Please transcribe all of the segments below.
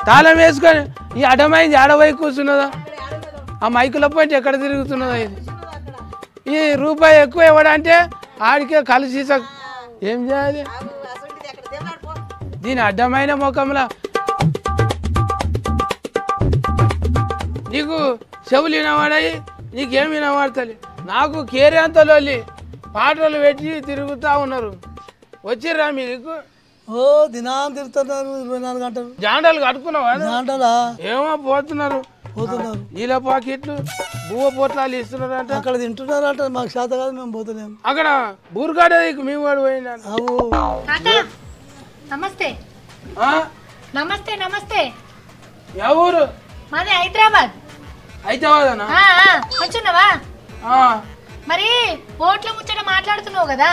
తాళం వేసుకొని ఈ అడ్డమైంది ఆడవై కూర్చున్నదా ఆ మైకుల పాయింట్ ఎక్కడ తిరుగుతున్నదా ఇది ఈ రూపాయి ఎక్కువ ఇవ్వడంటే ఆడికే కలిసి ఏం చేయాలి దీని అడ్డమైన ముఖంలో నీకు చెవులు వినవాడాయి నీకేం వినవాడతలే నాకు కేరే అంత లొల్లి పాటలు పెట్టి తిరుగుతా ఉన్నారు వచ్చిర్రా మీకు ఓ దినాం తిరుగుతున్నారు ఇరవై నాలుగు గంటలు జాండాలు కట్టుకున్నావా గంటలా ఏమో పోతున్నారు పోతున్నారు నీళ్ళ పాకెట్లు బువ్వ పొట్లాలు ఇస్తున్నారంట అక్కడ తింటున్నారంట మాకు శాత కాదు మేము పోతలేము అక్కడ బూరుగాడ మేము వాడు పోయినా అవు తాత నమస్తే నమస్తే నమస్తే ఎవరు మాది హైదరాబాద్ హైదరాబాదనా ఆ, ఆ, వచ్చున్నావా ఆ, మరి ఓట్ల ముచ్చట మాట్లాడుతున్నావు కదా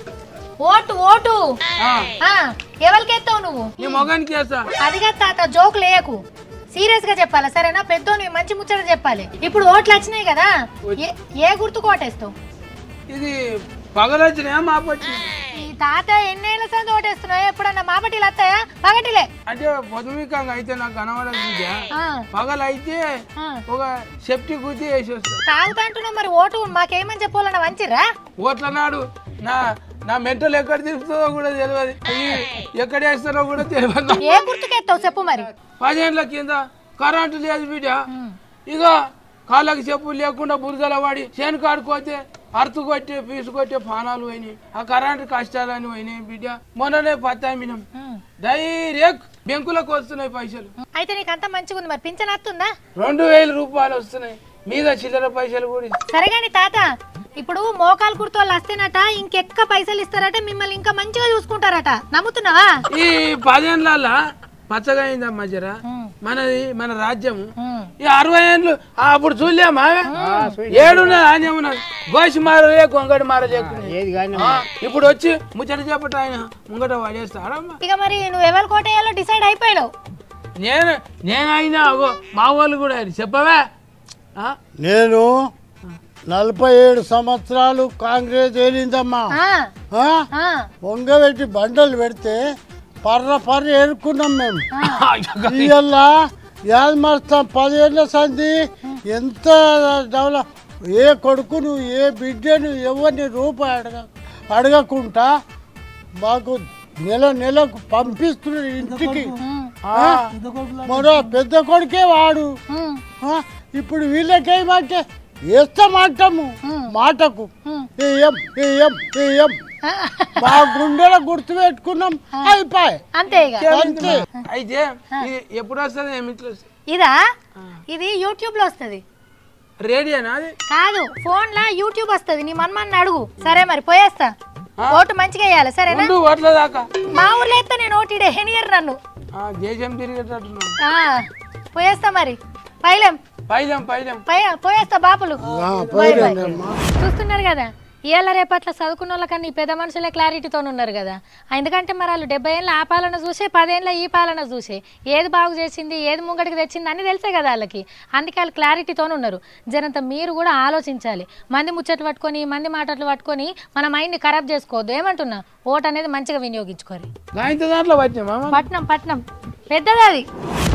ఓటు ఓటు ఆ. ఆ, ఎవరికి ఎత్తావు నువ్వు నీ మొగానికి వేస్తా అదిగా తాత జోక్ లేయకు సీరియస్ గా చెప్పాలా సరేనా పెద్దోని మంచి ముచ్చట చెప్పాలి ఇప్పుడు ఓట్లు వచ్చినాయి కదా ఏ- ఏ గుర్తు కోటేస్తావు ఇది పగలొచ్చినాయా మాపొచ్చి ఈ తాత ఎన్నేళ్ల సంది ఓటేస్తున్నావు ఎప్పుడన్నా మాపటిలు వస్తాయా పగటిలే అంటే పొదుమికంగా అయితే నాకు కనబడదు బిడ్డ. ఆ, పగలు అయితే ఆ. ఒక సెఫ్టీ గుద్ది వేసి వస్తా తాగుతా అంటున్నావు మరి ఓటు మాకేమని చెప్పాలన్నా వంచిర్రా ఓట్ల నాడు నా నా మెంటల్ ఎక్కడ తిరుగుతుందో కూడా తెలియదు ఈ ఎక్కడ వేస్తారో కూడా తెలియదు ఏ గుర్తుకెత్తావు చెప్పు మరి పదేళ్ళ కింద కరెంటు లేదు బిడ్డ ఇక కాళ్ళకి చెప్పులు లేకుండా బురదల పడి చేను కాడుకోతే అరుతు కొట్టే పీసు కొట్టే పానాలు పోయినాయి ఆ కరెంటు కష్టాలని పోయినాయి బిడ్డ మొన్ననే పత్తామినం డైరెక్ట్ బెంకులకు వస్తున్నాయి పైసలు అయితే నీకు అంత మంచిగా ఉంది మరి పింఛన్ వస్తుందా రెండు వేల రూపాయలు వస్తున్నాయి మీద చిల్లర పైసలు కూడా ఇస్తారు. సరే గాని తాత ఇప్పుడు మోకాలు కుర్తోళ్ళు వస్తేనట ఇంకెక్క పైసలు ఇస్తారట మిమ్మల్ని ఇంకా మంచిగా చూసుకుంటారట నమ్ముతున్నావా ఈ పదేళ్ళ పచ్చగా అయిందమ్మా జర మనది మన రాజ్యము ఈ అరవై ఏళ్ళు ఆ, అప్పుడు చూడలేమా ఏడున్నది ఆంజమున్నది గోసి మారలే కొంగడి మారలేకున్నా ఇప్పుడు వచ్చి ముచ్చట చెప్పట ఆయన ముంగట పడేస్తాడమ్మా ఇక మరి నువ్వు ఎవరు కోటేయాలో డిసైడ్ అయిపోయావు నేను నేనైనా అగో మా వాళ్ళు కూడా ఆయన చెప్పవా ఆ? నేను నలభై ఏడు సంవత్సరాలు కాంగ్రెస్ ఏలిందమ్మా ఆ, ఆ? ఆ, వంగబెట్టి బండలు పెడితే పర్ర పర్ర ఏరుకున్నాం మేము అయ్యో, ఇవాళ యాద్ మస్తాం పదేళ్ళ సంధి ఎంత డెవలప్ ఏ కొడుకును ఏ బిడ్డను ఎవరిని రూపాయి అడగ అడగకుండా మాకు నెల నెలకు పంపిస్తున్నారు ఇంటికి ఆ? మరో పెద్ద కొడుకే వాడు ఉమ్, ఆ? ఇప్పుడు వీళ్ళకేమంటే వేస్తామంటాము మాటకు ఏం ఏం ఏం ఆ, మా గుండెల గుర్తు పెట్టుకున్నాం అయిపోయి అంతే ఇక అంతే అయితే ఇది ఎప్పుడు వస్తుంది ఏమి ఇట్లా వస్తుంది ఇదా ఇది యూట్యూబ్ లో వస్తుంది రేడియోనా అది కాదు ఫోన్ లా యూట్యూబ్ వస్తుంది నీ మన్మని అడుగు సరే మరి పోయేస్తా ఓటు మంచిగా వేయాలి సరేనా రెండు ఓట్ల దాకా మా ఊర్లో అయితే నేను ఓటీడే హెనియర్ నన్ను ఆ, దేశం తిరిగేటట్టున్నాను ఆ, పోయేస్తా మరి పైలేం పైలం పైలం పై పోయేస్తా బాపులు బాయ్ బాయ్. చూస్తున్నారు కదా ఇవాళ రేపట్ల చదువుకున్న వాళ్ళకన్నా ఈ పెద్ద మనుషులే క్లారిటీతో ఉన్నారు కదా ఎందుకంటే మరి వాళ్ళు డెబ్బై ఏళ్ళ ఆ పాలన చూసే పదేళ్ళ ఈ పాలన చూసే ఏది బాగు చేసింది ఏది ముంగడికి తెచ్చింది అని తెలిసే కదా వాళ్ళకి అందుకే వాళ్ళు క్లారిటీతో ఉన్నారు జనంత మీరు కూడా ఆలోచించాలి మంది ముచ్చట్లు పట్టుకొని మంది మాటలు పట్టుకొని మన మైండ్ని ఖరాబ్ చేసుకోవద్దు ఏమంటున్నా ఓట్ అనేది మంచిగా వినియోగించుకోవాలి గాయంత దాంట్లో వచ్చినా మామ పట్నం పట్నం పెద్దది అది